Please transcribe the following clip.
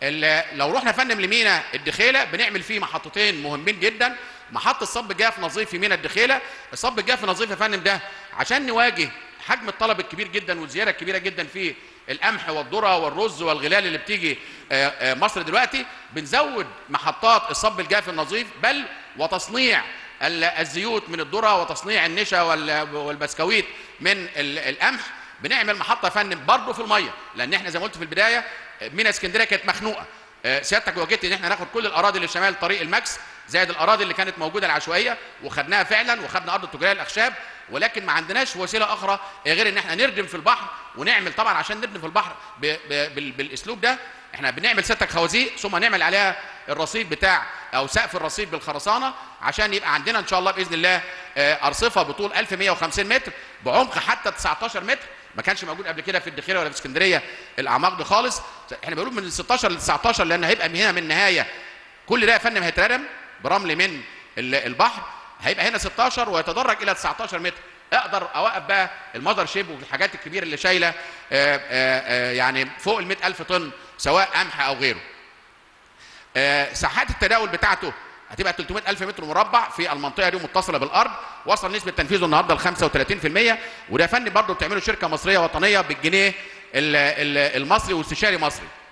ال- لو رحنا فندم لمينا الدخيله بنعمل فيه محطتين مهمين جدا محطه صب جاف نظيف في مينا الدخيله الصب الجاف نظيف يا فندم ده عشان نواجه حجم الطلب الكبير جدا والزياده الكبيره جدا في القمح والذره والرز والغلال اللي بتيجي آه، آه، مصر دلوقتي بنزود محطات الصب الجاف النظيف بل وتصنيع ال- الزيوت من الذره وتصنيع النشا وال- والبسكويت من ال- القمح بنعمل محطه يا فندم برضه في الميه لان احنا زي ما قلت في البدايه مينا اسكندريه كانت مخنوقه آه، سيادتك وجدت ان احنا ناخد كل الاراضي اللي شمال طريق الماكس زائد الاراضي اللي كانت موجوده العشوائيه وخدناها فعلا وخدنا ارض التجاريه الاخشاب ولكن ما عندناش وسيله اخرى غير ان احنا نردم في البحر ونعمل طبعا عشان نردم في البحر ب ب بال بالاسلوب ده احنا بنعمل ستك خوازيق ثم نعمل عليها الرصيف بتاع او سقف الرصيف بالخرسانه عشان يبقى عندنا ان شاء الله باذن الله آه، ارصفه بطول 1150 متر بعمق حتى 19 متر ما كانش موجود قبل كده في الدخيله ولا في اسكندريه الاعماق دي خالص احنا بنقول من 16 ل 19 لان هيبقى من هنا من النهايه كل ده يا فندم هيتردم برمل من ال- البحر هيبقى هنا 16 ويتدرج الى 19 متر اقدر اوقف بقى المذر شيب والحاجات الكبيره اللي شايله آه، آه، آه، يعني فوق ال 100000 طن سواء قمح او غيره آه، ساحات التداول بتاعته هتبقى 300 ألف متر مربع في المنطقة دي متصلة بالأرض وصل نسبة تنفيذه النهاردة ل 35% وده فن برضه بتعمله شركة مصرية وطنية بالجنيه ال- ال- المصري واستشاري مصري